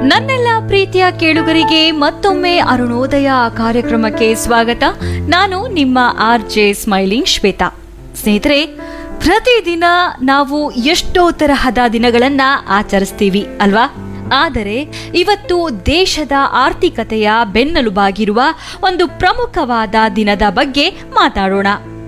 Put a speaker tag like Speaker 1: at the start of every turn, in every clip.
Speaker 1: ನನ್ನೆಲ್ಲ ಪ್ರೀತಿಯ ಕೇಳುಗರಿಗೆ ಮತ್ತೊಮ್ಮೆ ಅರುಣೋದಯ ಕಾರ್ಯಕ್ರಮಕ್ಕೆ ಸ್ವಾಗತ ನಾನು ನಿಮ್ಮ ಆರ್ ಜೆ ಸ್ಮೈಲಿಂಗ್ ಶ್ವೇತಾ ಸ್ನೇಹಿತರೆ ಪ್ರತಿದಿನ ನಾವು ಎಷ್ಟೋ ತರಹದ ದಿನಗಳನ್ನ ಆಚರಿಸ್ತೀವಿ ಅಲ್ವಾ ಆದರೆ ಇವತ್ತು ದೇಶದ ಆರ್ಥಿಕತೆಯ ಬೆನ್ನೆಲುಬಾಗಿರುವ ಒಂದು ಪ್ರಮುಖವಾದ ದಿನದ ಬಗ್ಗೆ ಮಾತಾಡೋಣ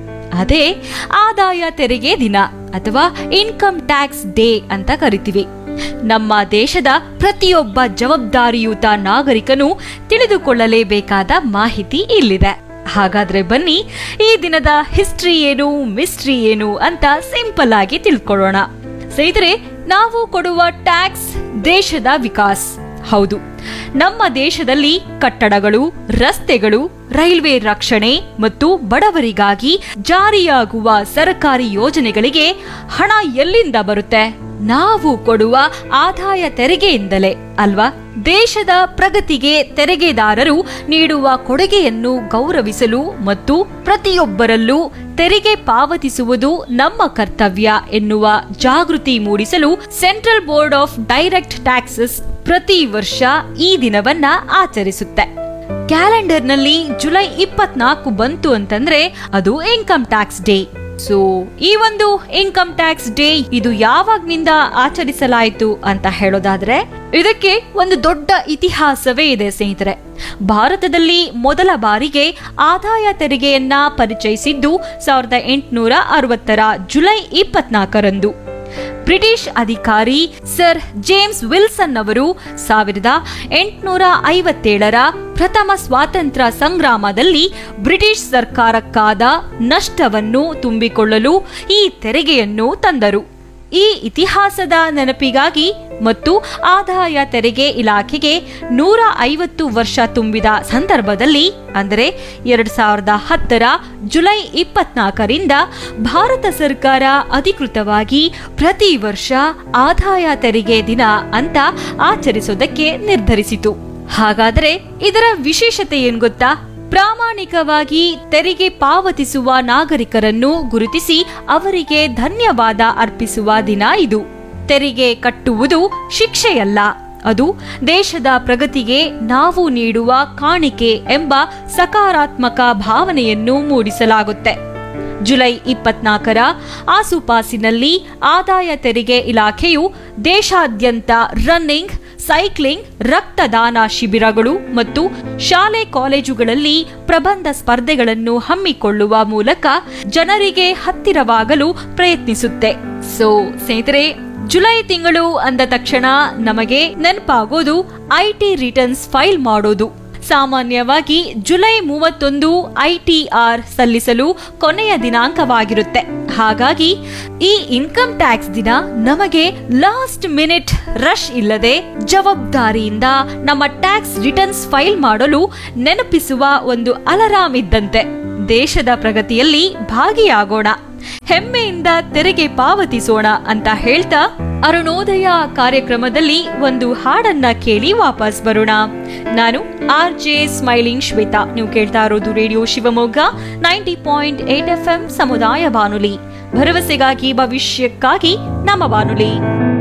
Speaker 1: ಅದೇ ಆದಾಯ ತೆರಿಗೆ ದಿನ ಅಥವಾ ಇನ್ಕಮ್ ಟ್ಯಾಕ್ಸ್ ಡೇ ಅಂತ ಕರಿತೀವಿ ನಮ್ಮ ದೇಶದ ಪ್ರತಿಯೊಬ್ಬ ಜವಾಬ್ದಾರಿಯುತ ನಾಗರಿಕನು ತಿಳಿದುಕೊಳ್ಳಲೇಬೇಕಾದ ಮಾಹಿತಿ ಇಲ್ಲಿದೆ ಹಾಗಾದ್ರೆ ಬನ್ನಿ ಈ ದಿನದ ಹಿಸ್ಟ್ರಿ ಏನು ಮಿಸ್ಟ್ರಿ ಏನು ಅಂತ ಸಿಂಪಲ್ ಆಗಿ ತಿಳ್ಕೊಳ್ಳೋಣ ಸ್ನೇಹಿತರೆ ನಾವು ಕೊಡುವ ಟ್ಯಾಕ್ಸ್ ದೇಶದ ವಿಕಾಸ್ ಹೌದು ನಮ್ಮ ದೇಶದಲ್ಲಿ ಕಟ್ಟಡಗಳು ರಸ್ತೆಗಳು ರೈಲ್ವೆ ರಕ್ಷಣೆ ಮತ್ತು ಬಡವರಿಗಾಗಿ ಜಾರಿಯಾಗುವ ಸರ್ಕಾರಿ ಯೋಜನೆಗಳಿಗೆ ಹಣ ಎಲ್ಲಿಂದ ಬರುತ್ತೆ ನಾವು ಕೊಡುವ ಆದಾಯ ತೆರಿಗೆಯಿಂದಲೇ ಅಲ್ವಾ ದೇಶದ ಪ್ರಗತಿಗೆ ತೆರಿಗೆದಾರರು ನೀಡುವ ಕೊಡುಗೆಯನ್ನು ಗೌರವಿಸಲು ಮತ್ತು ಪ್ರತಿಯೊಬ್ಬರಲ್ಲೂ ತೆರಿಗೆ ಪಾವತಿಸುವುದು ನಮ್ಮ ಕರ್ತವ್ಯ ಎನ್ನುವ ಜಾಗೃತಿ ಮೂಡಿಸಲು central board of direct taxes ಪ್ರತಿ ವರ್ಷ ಈ ದಿನವನ್ನ ಆಚರಿಸುತ್ತೆ ಕ್ಯಾಲೆಂಡರ್ನಲ್ಲಿ ಜುಲೈ ಇಪ್ಪತ್ನಾಲ್ಕು ಬಂತು ಅಂತಂದ್ರೆ ಅದು ಇನ್ಕಮ್ ಟ್ಯಾಕ್ಸ್ ಡೇ ಸೊ ಈ ಒಂದು ಇನ್ಕಮ್ ಟ್ಯಾಕ್ಸ್ ಡೇ ಇದು ಯಾವಾಗ್ನಿಂದ ಆಚರಿಸಲಾಯಿತು ಅಂತ ಹೇಳೋದಾದ್ರೆ ಇದಕ್ಕೆ ಒಂದು ದೊಡ್ಡ ಇತಿಹಾಸವೇ ಇದೆ ಸ್ನೇಹಿತರೆ ಭಾರತದಲ್ಲಿ ಮೊದಲ ಬಾರಿಗೆ ಆದಾಯ ತೆರಿಗೆಯನ್ನ ಪರಿಚಯಿಸಿದ್ದು ಸಾವಿರದ ಎಂಟುನೂರ ಅರವತ್ತರ ಜುಲೈ ಇಪ್ಪತ್ನಾಲ್ಕರಂದು ಬ್ರಿಟಿಷ್ ಅಧಿಕಾರಿ ಸರ್ ಜೇಮ್ಸ್ ವಿಲ್ಸನ್ ಅವರು ಸಾವಿರದ ಎಂಟುನೂರ ಐವತ್ತೇಳರ ಪ್ರಥಮ ಸ್ವಾತಂತ್ರ್ಯ ಸಂಗ್ರಾಮದಲ್ಲಿ ಬ್ರಿಟಿಷ್ ಸರ್ಕಾರಕ್ಕಾದ ನಷ್ಟವನ್ನು ತುಂಬಿಕೊಳ್ಳಲು ಈ ತೆರಿಗೆಯನ್ನು ತಂದರು ಈ ಇತಿಹಾಸದ ನೆನಪಿಗಾಗಿ ಮತ್ತು ಆದಾಯ ತೆರಿಗೆ ಇಲಾಖೆಗೆ ನೂರ ಐವತ್ತು ವರ್ಷ ತುಂಬಿದ ಸಂದರ್ಭದಲ್ಲಿ ಅಂದರೆ ಎರಡ್ ಸಾವಿರದ ಹತ್ತರ ಜುಲೈ ಇಪ್ಪತ್ನಾಲ್ಕರಿಂದ ಭಾರತ ಸರ್ಕಾರ ಅಧಿಕೃತವಾಗಿ ಪ್ರತಿ ವರ್ಷ ಆದಾಯ ತೆರಿಗೆ ದಿನ ಅಂತ ಆಚರಿಸೋದಕ್ಕೆ ನಿರ್ಧರಿಸಿತು ಹಾಗಾದರೆ ಇದರ ವಿಶೇಷತೆ ಏನ್ ಗೊತ್ತಾ ಪ್ರಾಮಾಣಿಕವಾಗಿ ತೆರಿಗೆ ಪಾವತಿಸುವ ನಾಗರಿಕರನ್ನು ಗುರುತಿಸಿ ಅವರಿಗೆ ಧನ್ಯವಾದ ಅರ್ಪಿಸುವ ದಿನ ಇದು ತೆರಿಗೆ ಕಟ್ಟುವುದು ಶಿಕ್ಷೆಯಲ್ಲ ಅದು ದೇಶದ ಪ್ರಗತಿಗೆ ನಾವು ನೀಡುವ ಕಾಣಿಕೆ ಎಂಬ ಸಕಾರಾತ್ಮಕ ಭಾವನೆಯನ್ನು ಮೂಡಿಸಲಾಗುತ್ತೆ ಜುಲೈ ಇಪ್ಪತ್ನಾಲ್ಕರ ಆಸುಪಾಸಿನಲ್ಲಿ ಆದಾಯ ತೆರಿಗೆ ಇಲಾಖೆಯು ದೇಶಾದ್ಯಂತ ರನ್ನಿಂಗ್ ಸೈಕ್ಲಿಂಗ್ ರಕ್ತದಾನ ಶಿಬಿರಗಳು ಮತ್ತು ಶಾಲೆ ಕಾಲೇಜುಗಳಲ್ಲಿ ಪ್ರಬಂಧ ಸ್ಪರ್ಧೆಗಳನ್ನು ಹಮ್ಮಿಕೊಳ್ಳುವ ಮೂಲಕ ಜನರಿಗೆ ಹತ್ತಿರವಾಗಲು ಪ್ರಯತ್ನಿಸುತ್ತೆ ಸೊ ಸ್ನೇಹಿತರೆ ಜುಲೈ ತಿಂಗಳು ಅಂದ ತಕ್ಷಣ ನಮಗೆ ನೆನಪಾಗೋದು ಐಟಿ ರಿಟರ್ನ್ಸ್ ಫೈಲ್ ಮಾಡೋದು ಸಾಮಾನ್ಯವಾಗಿ ಜುಲೈ ಮೂವತ್ತೊಂದು ಐಟಿಆರ್ ಸಲ್ಲಿಸಲು ಕೊನೆಯ ದಿನಾಂಕವಾಗಿರುತ್ತೆ ಹಾಗಾಗಿ ಈ ಇನ್ಕಮ್ ಟ್ಯಾಕ್ಸ್ ದಿನ ನಮಗೆ ಲಾಸ್ಟ್ ಮಿನಿಟ್ ರಶ್ ಇಲ್ಲದೆ ಜವಾಬ್ದಾರಿಯಿಂದ ನಮ್ಮ ಟ್ಯಾಕ್ಸ್ ರಿಟರ್ನ್ಸ್ ಫೈಲ್ ಮಾಡಲು ನೆನಪಿಸುವ ಒಂದು ಅಲರಾಮ್ ಇದ್ದಂತೆ ದೇಶದ ಪ್ರಗತಿಯಲ್ಲಿ ಭಾಗಿಯಾಗೋಣ ಹೆಮ್ಮೆಯಿಂದ ತೆರಿಗೆ ಪಾವತಿಸೋಣ ಅಂತ ಹೇಳ್ತಾ ಅರುಣೋದಯ ಕಾರ್ಯಕ್ರಮದಲ್ಲಿ ಒಂದು ಹಾಡನ್ನ ಕೇಳಿ ವಾಪಸ್ ಬರೋಣ ನಾನು ಆರ್ ಜೆ ಸ್ಮೈಲಿಂಗ್ ಶ್ವೇತಾ ನೀವು ಕೇಳ್ತಾ ಇರೋದು radio Shivamogga ninety point eight F M ಸಮುದಾಯ ಬಾನುಲಿ ಭರವಸೆಗಾಗಿ ಭವಿಷ್ಯಕ್ಕಾಗಿ ನಮ್ಮ ಬಾನುಲಿ